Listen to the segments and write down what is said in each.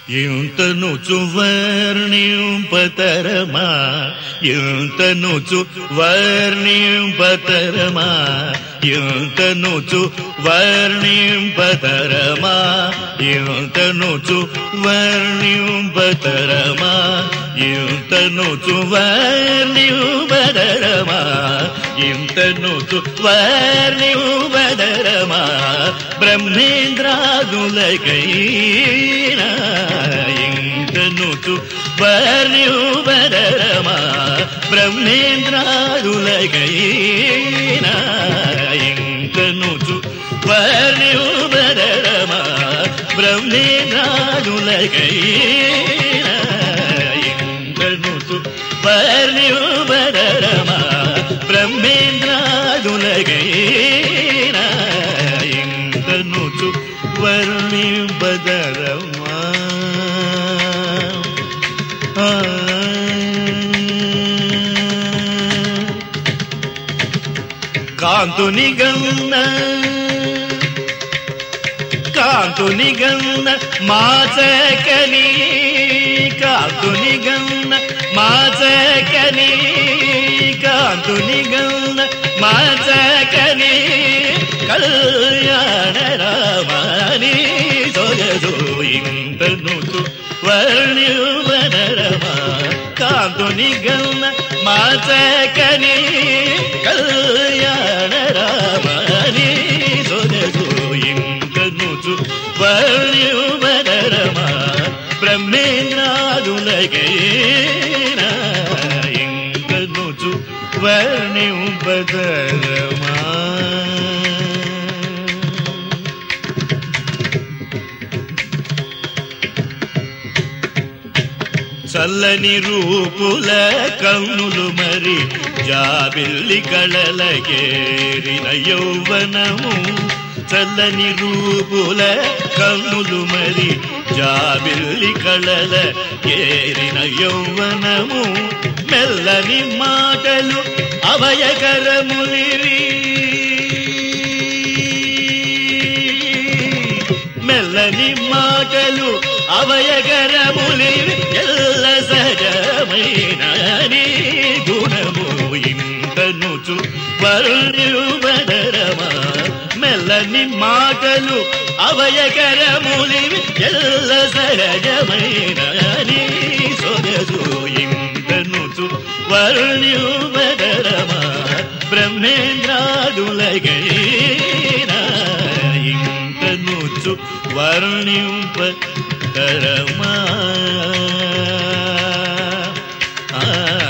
ఇంతను వర్ణింపతరమా ఇంతను వర్ణింపతరమా ఇంతను వర్ణింపతరమా ఇంతను వర్ణింపతరమా ఇంతను వర్ణింపతరమా ఇంతను వర్ణింపతరమా బ్రహ్మేంద్రాదులకైనా ఇంకనుచు వర్ణ్యుబరమా బ్రహ్మేంద్రాదులకైనా ఇంకనుచు వర్ణ్యుబరమా బ్రహ్మేంద్రాదులకైనా ఇంకనుచు వర్ణ్యుబరమా బ్రహ్మేంద్రాదులకైనా ఇంకనుచు వర్ణింపదరమా ఆ. కాంతుని గన్న కాంతుని గన్న మాచకని కాంతుని గన్న మాచకని కాంతుని గన్న మాచకని కళ్యాణ రామాని సొగసు ఇంతను వర్ణ్యువనరమా కాంతుని గన్న మాచకని కళ్యాణ రామాని సొగసు ఇంకను వర్ణ్యువనరమా బ్రహ్మేంద్రాదులకైనా ఇంకను వర్ణ్యుపదరమా చల్లని రూపుల కన్నులు మరి జాబిల్లి కళలకేరిన యౌవనము చల్లని రూపుల కన్నులు మరి జాబిల్లి కళల ఏరిన యౌవనము మెల్లని మాటలు అవయకరములివి మెల్లని మాటలు అవయగరములి ఎల్ల సహజమైన నీ గుణము ఇంతనుచు వర్ణువదరమా మెల్లని మాటలు అవయగరములి ఎల్ల సహజమైన నీ సొగసు ఇంతనుచు వర్ణువదరమా బ్రహ్మేంద్రాదులగైనా ఇంకనుచు వర్ణింప తరమా ఆ,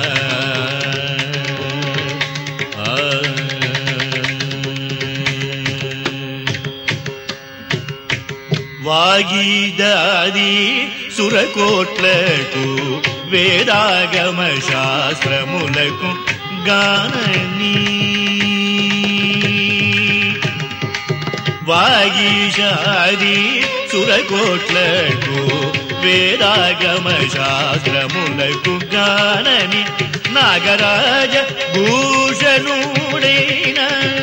ఆ. వాగీదాది సురకోట్లకు వేదాగమ శాస్త్రములకు గాననీ వాగీశాది సురకోట్లకు వేదాగమ శాస్త్రములకు గానని నాగరాజ భూషణుడైన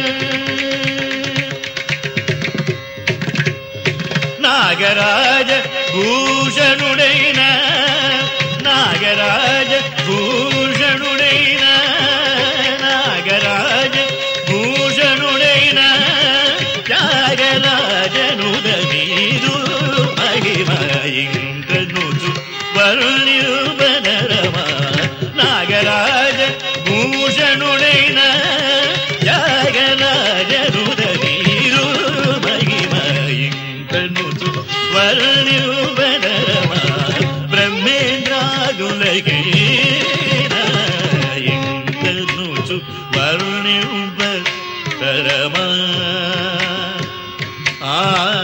నాగరాజ భూషణుడైన నాగరాజ భూషణుడైన నాగరాజ భూషణుడైన త్యాగరాజనుడ నీదు మహిమ ఇంకనుచు వర్ణ్యుబనరమా నాగరాజ భూషణుడైన త్యాగరాజనుడ నీదు మహిమ ఇంకనుచు వర్ణ్యుబనరమా బ్రహ్మేంద్రాదులకైనా ఇంకనుచు వర్ణ్యుబ తరమా ఆ